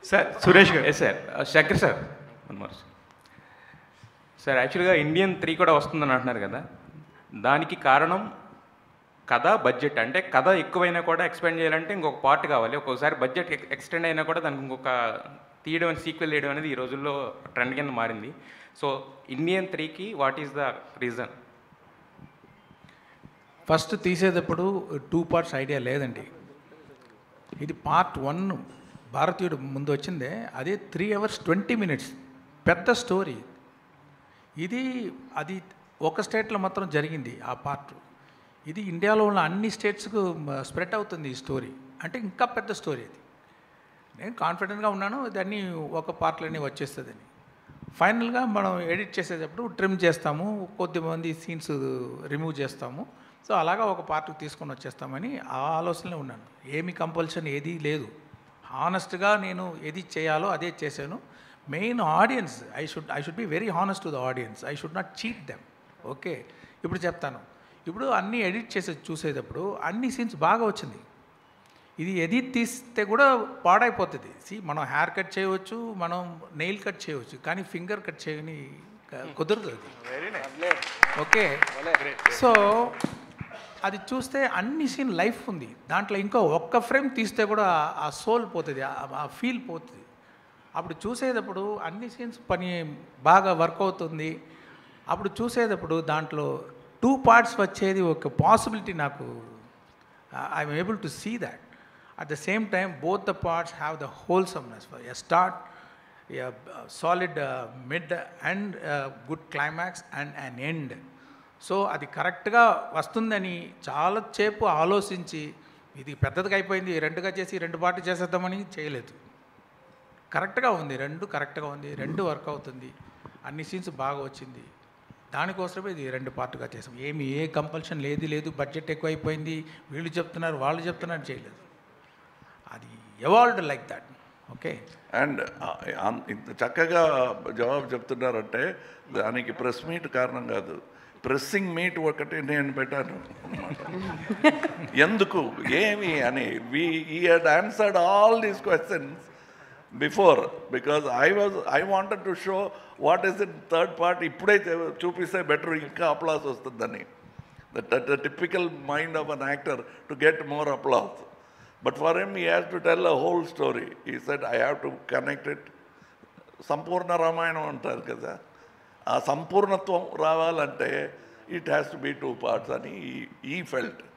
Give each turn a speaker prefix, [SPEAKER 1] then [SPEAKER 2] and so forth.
[SPEAKER 1] sir Suresh garu
[SPEAKER 2] yes sir Shankar sir one more sir యాక్చువల్గా Indian three కూడా వస్తుందని అంటున్నారు కదా దానికి కారణం కథ బడ్జెట్ అంటే కథ ఎక్కువైనా కూడా ఎక్స్పెండ్ చేయాలంటే ఇంకొక పార్ట్ కావాలి ఒక్కొక్కసారి బడ్జెట్ ఎక్స్టెండ్ అయినా కూడా దానికి ఇంకొక తీయడం అని సీక్వెల్ చేయడం అనేది ఈ రోజుల్లో ట్రెండ్ కింద మారింది సో ఇండియన్ త్రీకి what is the reason
[SPEAKER 3] first తీసేటప్పుడు టూ పార్ట్స్ ఐడియా లేదండి ఇది పార్ట్ వన్ భారతీయుడు ముందు వచ్చిందే అదే త్రీ అవర్స్ ట్వంటీ మినిట్స్ పెద్ద స్టోరీ ఇది అది ఒక స్టేట్లో మాత్రం జరిగింది ఆ పార్ట్ ఇది ఇండియాలో ఉన్న అన్ని స్టేట్స్కు స్ప్రెడ్ అవుతుంది ఈ స్టోరీ అంటే ఇంకా పెద్ద స్టోరీ ఇది నేను కాన్ఫిడెంట్గా ఉన్నాను దాన్ని ఒక పార్ట్లోనే వచ్చేస్తుందని ఫైనల్గా మనం ఎడిట్ చేసేటప్పుడు ట్రిమ్ చేస్తాము కొద్దిమంది సీన్స్ రిమూవ్ చేస్తాము సో అలాగా ఒక పార్ట్ తీసుకొని వచ్చేస్తామని ఆ ఆలోచనలో ఉన్నాను ఏమి కంపల్షన్ ఏదీ లేదు హానెస్ట్గా నేను ఏది చేయాలో అదే చేశాను main audience I should I should be very honest to the audience I should not cheat them okay ఇప్పుడు చెప్తాను ఇప్పుడు అన్నీ ఎడిట్ చేసే చూసేటప్పుడు అన్ని సీన్స్ బాగా వచ్చింది ఇది ఎడిట్ తీస్తే కూడా పాడైపోతుంది సి మనం హెయిర్ కట్ చేయవచ్చు మనం నెయిల్ కట్ చేయవచ్చు కానీ ఫింగర్ కట్ చేయని క- కుదరదు అది ఓకే సో అది చూస్తే అన్ని సీన్ లైఫ్ ఉంది దాంట్లో ఇంకో ఒక్క ఫ్రేమ్ తీస్తే కూడా ఆ సోల్ పోతుంది ఆ- ఆ ఫీల్ పోతుంది అప్పుడు చూసేటప్పుడు అన్ని సీన్స్ పని బాగా వర్క్ అవుతుంది అప్పుడు చూసేటప్పుడు దాంట్లో టూ పార్ట్స్ వచ్చేది ఒక పాసిబిలిటీ నాకు I'm able to see that at the same time both the parts have the wholesomeness a start solid mid and good climax and an end so అది కరెక్ట్గా వస్తుందని చాలా సేపు ఆలోచించి ఇది పెద్దదిగా అయిపోయింది రెండుగా చేసి రెండు పార్టీ చేసేద్దామని చేయలేదు కరెక్ట్గా ఉంది రెండు కరెక్ట్గా ఉంది రెండు వర్క్ అవుతుంది అన్ని సీన్స్ బాగా వచ్చింది దానికోసమే ఇది రెండు పార్ట్గా చేసాం ఏమి ఏ కంపల్షన్ లేదు లేదు బడ్జెట్ ఎక్కువైపోయింది వీళ్ళు చెప్తున్నారు వాళ్ళు చెప్తున్నారు చేయలేదు అది evolved like that okay
[SPEAKER 4] and ఇంత చక్కగా జవాబు చెప్తున్నారంటే దానికి ప్రెస్ మీట్ కారణం కాదు ప్రెస్సింగ్ మీట్ ఒకటి నేను పెట్టాను ఎందుకు ఏమి అని వి ఈ had answered all these questions before because I was I wanted to show what is in third part ఇప్పుడే చూ- చూపిస్తే బెటర్ ఇంకా అప్లాస్ వస్తుందని the typical mind of an actor to get more applause but for him he has to tell a whole story ఈ set I have to connect it సంపూర్ణ రామాయణం అంటారు కదా ఆ సంపూర్ణత్వం రావాలంటే it has to be two parts అని ఈ felt